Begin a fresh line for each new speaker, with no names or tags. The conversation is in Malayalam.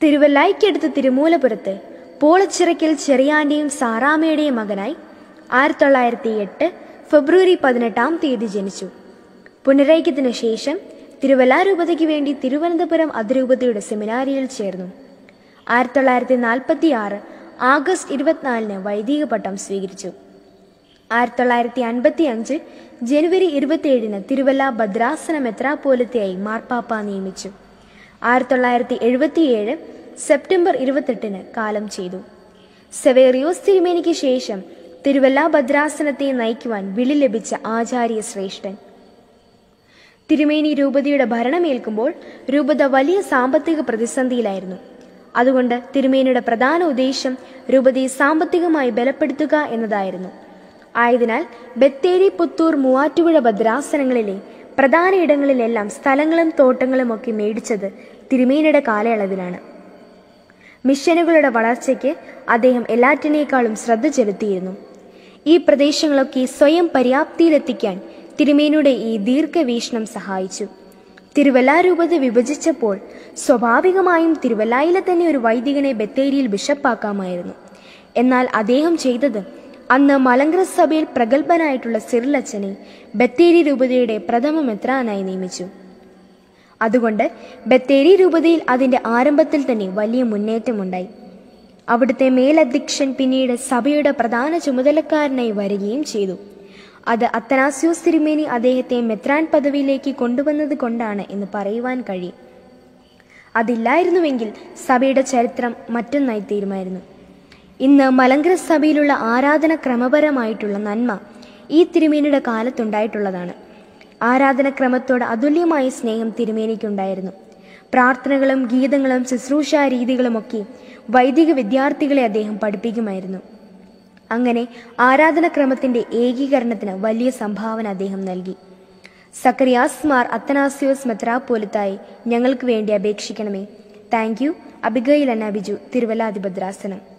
തിരുവല്ലായ്ക്കടുത്ത് തിരുമൂലപുരത്ത് പോളച്ചിറയ്ക്കൽ ചെറിയാന്റെയും സാറാമയുടെയും മകനായി ആയിരത്തി തൊള്ളായിരത്തി എട്ട് ഫെബ്രുവരി പതിനെട്ടാം തീയതി ജനിച്ചു പുനരൈക്യത്തിനു ശേഷം തിരുവല്ല രൂപതയ്ക്ക് വേണ്ടി തിരുവനന്തപുരം അതിരൂപതയുടെ സെമിനാരിയിൽ ചേർന്നു ആയിരത്തി തൊള്ളായിരത്തി നാൽപ്പത്തി ആറ് ആഗസ്റ്റ് ഇരുപത്തിനാലിന് വൈദിക പട്ടം സ്വീകരിച്ചു ആയിരത്തി തൊള്ളായിരത്തി അൻപത്തി അഞ്ച് ജനുവരി ഇരുപത്തിയേഴിന് തിരുവല്ല ഭദ്രാസന മെത്രാപ്പോലത്തെയായി മാർപ്പാപ്പ നിയമിച്ചു ആയിരത്തി തൊള്ളായിരത്തി എഴുപത്തിയേഴ് സെപ്റ്റംബർ ഇരുപത്തെട്ടിന് കാലം ചെയ്തു സെവേറിയോസ് തിരുമേനിക്ക് ശേഷം തിരുവല്ല ഭദ്രാസനത്തെ നയിക്കുവാൻ വിളി ലഭിച്ച ആചാര്യ ശ്രേഷ്ഠൻ തിരുമേനി രൂപതയുടെ ഭരണമേൽക്കുമ്പോൾ രൂപത വലിയ സാമ്പത്തിക പ്രതിസന്ധിയിലായിരുന്നു അതുകൊണ്ട് തിരുമേനിയുടെ പ്രധാന ഉദ്ദേശം രൂപതയെ സാമ്പത്തികമായി ബലപ്പെടുത്തുക എന്നതായിരുന്നു ആയതിനാൽ ബത്തേരി പുത്തൂർ മൂവാറ്റുപുഴ ഭദ്രാസനങ്ങളിലെ പ്രധാന ഇടങ്ങളിലെല്ലാം സ്ഥലങ്ങളും തോട്ടങ്ങളും ഒക്കെ മേടിച്ചത് തിരുമേനിയുടെ കാലയളവിലാണ് മിഷനുകളുടെ വളർച്ചയ്ക്ക് അദ്ദേഹം എല്ലാറ്റിനേക്കാളും ശ്രദ്ധ ചെലുത്തിയിരുന്നു ഈ പ്രദേശങ്ങളൊക്കെ സ്വയം പര്യാപ്തിയിലെത്തിക്കാൻ തിരുമേനിയുടെ ഈ ദീർഘവീക്ഷണം സഹായിച്ചു തിരുവല്ല രൂപത വിഭജിച്ചപ്പോൾ സ്വാഭാവികമായും തിരുവല്ലായിലെ തന്നെ ഒരു വൈദികനെ ബത്തേരിയിൽ ബിഷപ്പാക്കാമായിരുന്നു എന്നാൽ അദ്ദേഹം ചെയ്തത് അന്ന് മലങ്കര സഭയിൽ പ്രഗത്ഭനായിട്ടുള്ള സിറിലച്ചനെ ബത്തേരി രൂപതയുടെ പ്രഥമ മെത്രാനായി നിയമിച്ചു അതുകൊണ്ട് ബത്തേരി രൂപതയിൽ അതിന്റെ ആരംഭത്തിൽ തന്നെ വലിയ മുന്നേറ്റമുണ്ടായി അവിടുത്തെ മേലധ്യക്ഷൻ പിന്നീട് സഭയുടെ പ്രധാന ചുമതലക്കാരനായി വരികയും ചെയ്തു അത് അത്തനാസ്യോസ് തിരുമേനി അദ്ദേഹത്തെ മെത്രാൻ പദവിയിലേക്ക് കൊണ്ടുവന്നത് കൊണ്ടാണ് എന്ന് പറയുവാൻ കഴിയും അതില്ലായിരുന്നുവെങ്കിൽ സഭയുടെ ചരിത്രം മറ്റൊന്നായി തീരുമായിരുന്നു ഇന്ന് മലങ്കര സഭയിലുള്ള ആരാധന ക്രമപരമായിട്ടുള്ള നന്മ ഈ തിരുമേനിയുടെ കാലത്തുണ്ടായിട്ടുള്ളതാണ് ആരാധനക്രമത്തോട് അതുല്യമായ സ്നേഹം തിരുമേനിക്കുണ്ടായിരുന്നു പ്രാർത്ഥനകളും ഗീതങ്ങളും ശുശ്രൂഷ രീതികളുമൊക്കെ വൈദിക വിദ്യാർത്ഥികളെ അദ്ദേഹം പഠിപ്പിക്കുമായിരുന്നു അങ്ങനെ ആരാധനക്രമത്തിന്റെ ഏകീകരണത്തിന് വലിയ സംഭാവന അദ്ദേഹം നൽകി സക്കറിയാസ് മാർ അത്തനാസിയോസ് മെത്രാപ്പോലത്തായി ഞങ്ങൾക്ക് വേണ്ടി അപേക്ഷിക്കണമേ thank you Abigail Anna Biju തിരുവല്ലാതിഭദ്രാസനം